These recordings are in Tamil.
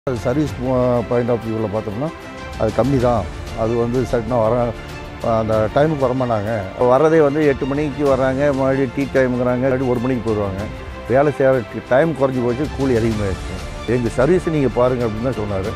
அது சர்வீஸ் பாயிண்ட் ஆஃப் வியூவில் பார்த்தோம்னா அது கம்மி தான் அது வந்து சட்டுனா வர அந்த டைமுக்கு வரமாட்டாங்க வர்றதே வந்து எட்டு மணிக்கு வர்றாங்க மறுபடியும் டீ டைமுங்கிறாங்க மறுபடியும் ஒரு மணிக்கு போயிடுவாங்க வேலை செய்கிற டைம் குறைஞ்சி போச்சு கூலி அதிகமாகிடுச்சு எங்கள் சர்வீஸ் நீங்கள் பாருங்கள் அப்படின்னு தான் சொன்னார்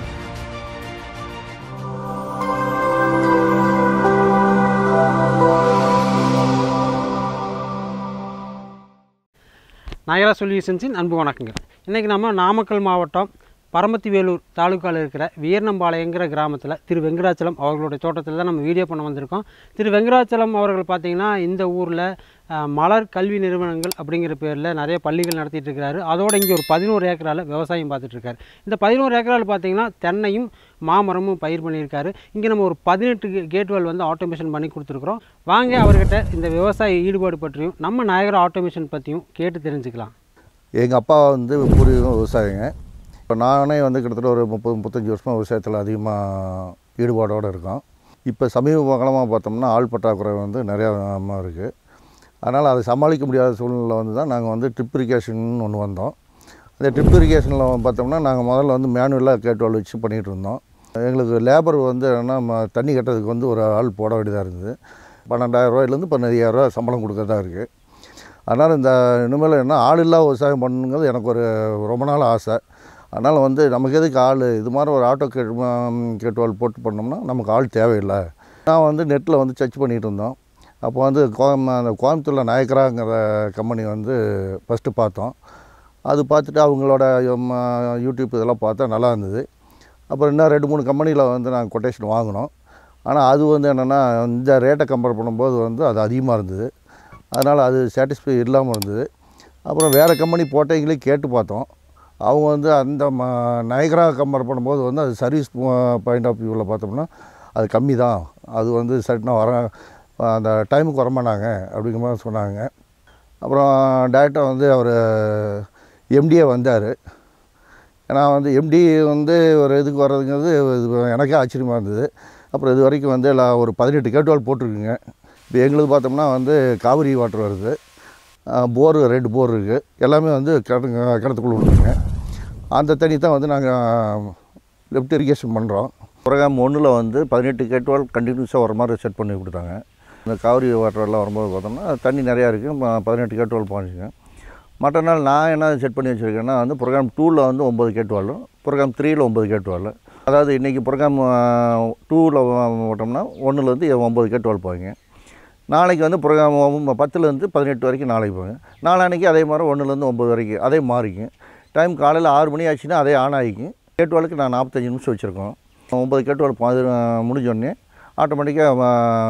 நகரா சொல்யூஷன்ஸின் அன்பு வணக்கங்கள் இன்றைக்கி நம்ம நாமக்கல் மாவட்டம் பரமத்தி வேலூர் தாலுக்காவில் இருக்கிற வீரனம்பாளையங்கிற கிராமத்தில் திரு வெங்கடாச்சலம் அவர்களுடைய தோட்டத்தில் தான் நம்ம வீடியோ பண்ண வந்திருக்கோம் திரு வெங்கடாச்சலம் அவர்கள் பார்த்திங்கன்னா இந்த ஊரில் மலர் கல்வி நிறுவனங்கள் அப்படிங்கிற பேரில் நிறைய பள்ளிகள் நடத்திட்டு இருக்கிறாரு அதோட இங்கே ஒரு பதினோரு ஏக்கரால் விவசாயம் பார்த்துட்டு இருக்காரு இந்த பதினோரு ஏக்கரால் பார்த்திங்கன்னா தென்னையும் மாமரமும் பயிர் பண்ணியிருக்காரு இங்கே நம்ம ஒரு பதினெட்டு கேட்வால் வந்து ஆட்டோமேஷன் பண்ணி கொடுத்துருக்குறோம் வாங்க அவர்கிட்ட இந்த விவசாய ஈடுபாடு பற்றியும் நம்ம நாயகரா ஆட்டோமேஷன் பற்றியும் கேட்டு தெரிஞ்சுக்கலாம் எங்கள் அப்பா வந்து பூர்வீகம் விவசாயிங்க இப்போ நானே வந்து கிட்டத்தட்ட ஒரு முப்பது முப்பத்தஞ்சு வருஷமாக விவசாயத்தில் அதிகமாக ஈடுபாடோடு இருக்கோம் இப்போ சமீப காலமாக பார்த்தோம்னா ஆள் பற்றாக்குறை வந்து நிறையா இருக்குது அதனால் அதை சமாளிக்க முடியாத சூழ்நிலை வந்து தான் நாங்கள் வந்து ட்ரிப் இரிகேஷன் ஒன்று வந்தோம் அந்த ட்ரிப் இரிகேஷனில் பார்த்தோம்னா நாங்கள் முதல்ல வந்து மேனுவலாக கேட்டுவால் வச்சு பண்ணிகிட்டு இருந்தோம் எங்களுக்கு லேபர் வந்து என்னென்னா ம- தண்ணி கட்டுறதுக்கு வந்து ஒரு ஆள் போட வேண்டியதாக இருந்தது பன்னெண்டாயிரரூவாயிலேருந்து பதினஞ்சாயிரரூவா சம்பளம் கொடுக்கறதா இருக்குது அதனால் இந்த இனிமேல் என்ன ஆள் இல்லா விவசாயம் பண்ணுங்கிறது எனக்கு ஒரு ரொம்ப நாள் ஆசை அதனால் வந்து நமக்கு எதுக்கு ஆள் இது மாதிரி ஒரு ஆட்டோ கே கேட்டுவால் போட்டு பண்ணோம்னா நமக்கு ஆள் தேவையில்லை நான் வந்து நெட்டில் வந்து சர்ச் பண்ணிகிட்டு இருந்தோம் அப்போ வந்து கோயம் அந்த கோயம்புத்தூரில் நாயக்கராங்கிற கம்பெனி வந்து ஃபஸ்ட்டு பார்த்தோம் அது பார்த்துட்டு அவங்களோட ம, யூடியூப் இதெல்லாம் பார்த்தா நல்லா இருந்தது அப்புறம் இன்னும் ரெண்டு மூணு கம்பெனியில் வந்து நாங்கள் கொட்டேஷன் வாங்கினோம் ஆனால் அது வந்து என்னென்னா இந்த ரேட்டை கம்பேர் பண்ணும்போது வந்து அது அதிகமாக இருந்தது அதனால் அது சாட்டிஸ்ஃபை இல்லாமல் இருந்தது அப்புறம் வேறு கம்பெனி போட்டவங்களே கேட்டு பார்த்தோம் அவங்க வந்து அந்த ம நயகரா கம்பேர் பண்ணும்போது வந்து அது சர்வீஸ் பாயிண்ட் ஆஃப் வியூவில் பார்த்தோம்னா அது கம்மி தான் அது வந்து சட்டுனா வர அந்த டைமுக்கு வரமாட்டாங்க அப்படிங்கிற மாதிரி சொன்னாங்க அப்புறம் டேரெக்டாக வந்து அவர் எம்டிஏ வந்தார் ஏன்னா வந்து எம்டி வந்து ஒரு இதுக்கு வர்றதுங்கிறது இது எனக்கே ஆச்சரியமாக இருந்தது அப்புறம் இது வரைக்கும் வந்து எல்லாம் ஒரு பதினெட்டு கேட்டுவால் போட்டிருக்குங்க இப்போ எங்களுக்கு பார்த்தோம்னா வந்து காவிரி வாட்டர் வருது போர் ரெண்டு போர் இருக்குது எல்லாமே வந்து கிணத்து கிணத்துக்குள்ள விடுங்க அந்த தண்ணி தான் வந்து நாங்கள் லெஃப்ட் இரிகேஷன் பண்ணுறோம் ப்ரோக்ராம் ஒன்றில் வந்து பதினெட்டு கேட்டுவால் கண்டினியூஸாக வர மாதிரி செட் பண்ணி கொடுத்தாங்க இந்த காவிரி வாட்டர் எல்லாம் வரும்போது பார்த்தோம்னா தண்ணி நிறையா இருக்குது பதினெட்டு கேட்டுவால் பாஞ்சுங்க மற்ற நாள் நான் என்ன செட் பண்ணி வச்சுருக்கேன்னா வந்து ப்ரோக்ராம் டூவில் வந்து ஒம்பது கேட்டுவாலும் ப்ரோக்ராம் த்ரீயில் ஒம்பது கேட்டுவால் அதாவது இன்றைக்கி ப்ரோக்ராம் டூவில் போட்டோம்னா ஒன்றுலேருந்து ஒம்பது கேட்டுவால் போவீங்க நாளைக்கு வந்து ப்ரோக்ராம் பத்துலேருந்து பதினெட்டு வரைக்கும் நாளைக்கு போங்க நாளான்னைக்கு அதே மாதிரி ஒன்றுலேருந்து ஒம்பது வரைக்கும் அதே மாறிக்கும் டைம் காலையில் ஆறு மணி ஆச்சுன்னா அதே ஆன் ஆகிக்கும் கேட்டுவாலுக்கு நான் நாற்பத்தஞ்சு நிமிஷம் வச்சுருக்கோம் ஒம்பது கேட்டுவால் பாதி முடிஞ்சோடனே ஆட்டோமேட்டிக்காக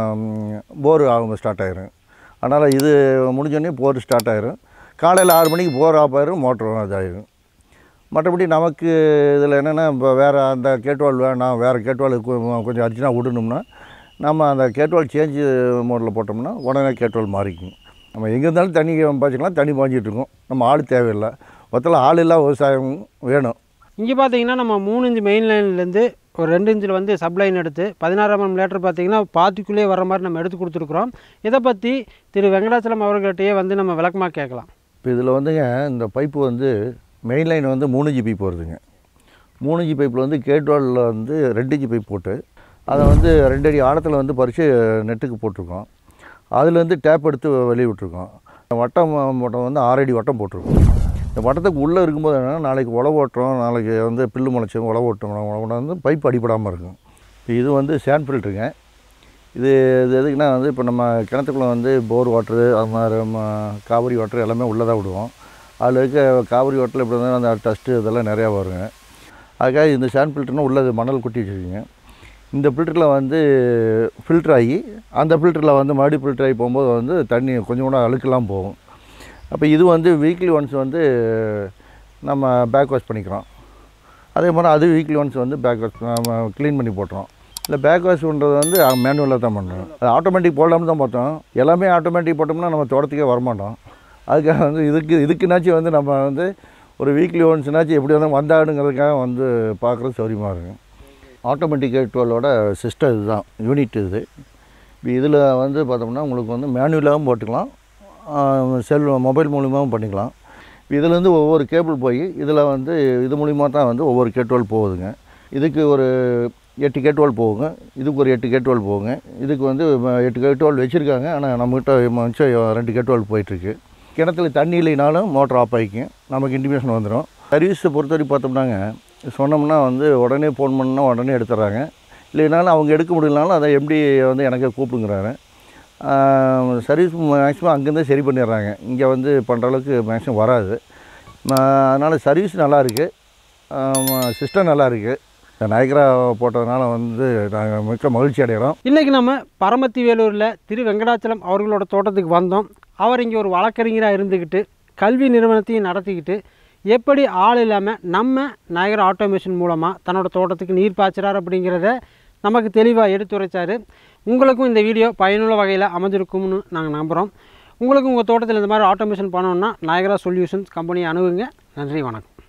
போர் ஆகும் ஸ்டார்ட் ஆயிரும் அதனால் இது முடிஞ்சோடனே போர் ஸ்டார்ட் ஆயிரும் காலையில் ஆறு மணிக்கு போர் ஆஃப் ஆயிரும் மோட்டரும் இதாயிரும் மற்றபடி நமக்கு இதில் என்னென்னா இப்போ வேறு அந்த கேட்வால் வேணாம் வேறு கேட்வால் கொஞ்சம் அர்ஜென்ட்டாக விடணும்னா நம்ம அந்த கேட்வால் சேஞ்சு மோடில் போட்டோம்னா உடனே கேட்வால் மாறிக்கும் நம்ம எங்கே இருந்தாலும் தண்ணி பாய்ச்சிக்கலாம் தண்ணி பாய்ச்சிட்டு இருக்கோம் நம்ம ஆள் தேவையில்லை மொத்தத்தில் ஆள் இல்லா விவசாயம் வேணும் இங்கே பார்த்தீங்கன்னா நம்ம மூணு இன்ச்சு மெயின் லைன்லேருந்து ஒரு ரெண்டு இன்ச்சில் வந்து சப்ளைன் எடுத்து பதினாறாம் எம் லேட்டர் பார்த்தீங்கன்னா பாத்திக்குள்ளேயே வர மாதிரி நம்ம எடுத்து கொடுத்துருக்குறோம் இதை பற்றி திரு வெங்கடாச்சலம் அவர்கள்ட்டையே வந்து நம்ம விளக்கமாக கேட்கலாம் இப்போ இதில் வந்துங்க இந்த பைப்பு வந்து மெயின் லைன் வந்து மூணு ஜி பைப் வருதுங்க மூணு ஜி பைப்பில் வந்து கேட்வாலில் வந்து ரெண்டு ஜி பைப் போட்டு அதை வந்து ரெண்டு அடி ஆழத்தில் வந்து பறித்து நெட்டுக்கு போட்டிருக்கோம் அதுலேருந்து டேப் எடுத்து வெளியே விட்டுருக்கோம் வட்டம் வட்டம் வந்து ஆறடி வட்டம் போட்டிருக்கோம் இந்த வட்டத்துக்கு உள்ளே இருக்கும்போது என்னன்னா நாளைக்கு உழவு ஓட்டுறோம் நாளைக்கு வந்து பில்லு முளைச்சோம் உழவு ஓட்டுறோம் வந்து பைப் அடிபடாமல் இருக்கும் இப்போ இது வந்து சேண்ட் ஃபில்ட்ருங்க இது இது எதுக்குன்னா வந்து இப்போ நம்ம கிணத்துக்குள்ளே வந்து போர் வாட்ரு அது மாதிரி ம, காவிரி வாட்ரு எல்லாமே உள்ளே தான் விடுவோம் அதில் இருக்க காவிரி வாட்டரில் இப்படி இருந்தாலும் அந்த டஸ்ட்டு இதெல்லாம் நிறையா வருங்க அதுக்காக இந்த சேண்ட் ஃபில்டர்னு உள்ளது மணல் கொட்டி வச்சுருக்கீங்க இந்த ஃபில்டரில் வந்து ஃபில்டர் ஆகி அந்த ஃபில்டரில் வந்து மறுபடியும் ஃபில்டர் ஆகி போகும்போது வந்து தண்ணி கொஞ்சம் கூட அழுக்கெல்லாம் போகும் அப்போ இது வந்து வீக்லி ஒன்ஸ் வந்து நம்ம பேக் வாஷ் பண்ணிக்கிறோம் அதே மாதிரி அது வீக்லி ஒன்ஸ் வந்து பேக் வாஷ் நம்ம க்ளீன் பண்ணி போட்டுறோம் இல்லை பேக் வாஷ் பண்ணுறது வந்து மேனுவலாக தான் பண்ணுறோம் அது ஆட்டோமேட்டிக் போடலாம்னு தான் பார்த்தோம் எல்லாமே ஆட்டோமேட்டிக் போட்டோம்னா நம்ம தோட்டத்துக்கே வரமாட்டோம் அதுக்காக வந்து இதுக்கு இதுக்குனாச்சும் வந்து நம்ம வந்து ஒரு வீக்லி ஒன்ஸ்னாச்சும் எப்படி வந்து வந்தாடுங்கிறதுக்காக வந்து பார்க்குறது சௌரியமாக இருக்கும் ஆட்டோமேட்டிக் டுவெல்லோட சிஸ்டம் இதுதான் யூனிட் இது இப்போ இதில் வந்து பார்த்தோம்னா உங்களுக்கு வந்து மேனுவலாகவும் போட்டுக்கலாம் செல் மொபைல் மூலியமாகவும் பண்ணிக்கலாம் இதுலேருந்து ஒவ்வொரு கேபிள் போய் இதில் வந்து இது மூலிமா தான் வந்து ஒவ்வொரு கேட்வால் போகுதுங்க இதுக்கு ஒரு எட்டு கேட்வால் போகுங்க இதுக்கு ஒரு எட்டு கேட்வால் போகுங்க இதுக்கு வந்து ம- எட்டு கேட்வால் வச்சுருக்காங்க ஆனால் நம்மகிட்ட மிச்சம் ரெண்டு கேட்வால் போயிட்டுருக்கு கிணத்துல தண்ணி இல்லைனாலும் மோட்டர் ஆஃப் ஆகிக்கும் நமக்கு இன்டிமேஷன் வந்துடும் சர்வீஸை பொறுத்தவரைக்கும் பார்த்தோம்னாங்க சொன்னோம்னா வந்து உடனே ஃபோன் பண்ணால் உடனே எடுத்துட்றாங்க இல்லைனாலும் அவங்க எடுக்க முடியலனாலும் அதை எம்டி வந்து எனக்கு கூப்பிடுங்கிறாரு சர்வீஸ் மேக்ஸிமம் அங்கேருந்தே சரி பண்ணிடுறாங்க இங்கே வந்து பண்ணுற அளவுக்கு மேக்ஸிமம் வராது அதனால் சர்வீஸ் நல்லா இருக்குது சிஸ்டம் நல்லா இருக்குது இந்த நயக்ரா போட்டதுனால வந்து நாங்கள் மிக்க மகிழ்ச்சி அடைகிறோம் இன்றைக்கி நம்ம பரமத்தி வேலூரில் திரு வெங்கடாச்சலம் அவர்களோட தோட்டத்துக்கு வந்தோம் அவர் இங்கே ஒரு வழக்கறிஞராக இருந்துக்கிட்டு கல்வி நிறுவனத்தையும் நடத்திக்கிட்டு எப்படி ஆள் இல்லாமல் நம்ம நயகர் ஆட்டோமேஷன் மூலமாக தன்னோட தோட்டத்துக்கு நீர் பாய்ச்சுறார் அப்படிங்கிறத நமக்கு தெளிவாக எடுத்துரைச்சார் உங்களுக்கும் இந்த வீடியோ பயனுள்ள வகையில் அமைஞ்சிருக்கும்னு நாங்கள் நம்புகிறோம் உங்களுக்கும் உங்கள் தோட்டத்தில் இந்த மாதிரி ஆட்டோமேஷன் பண்ணணுன்னா நயகரா சொல்யூஷன்ஸ் கம்பெனியை அணுகுங்க நன்றி வணக்கம்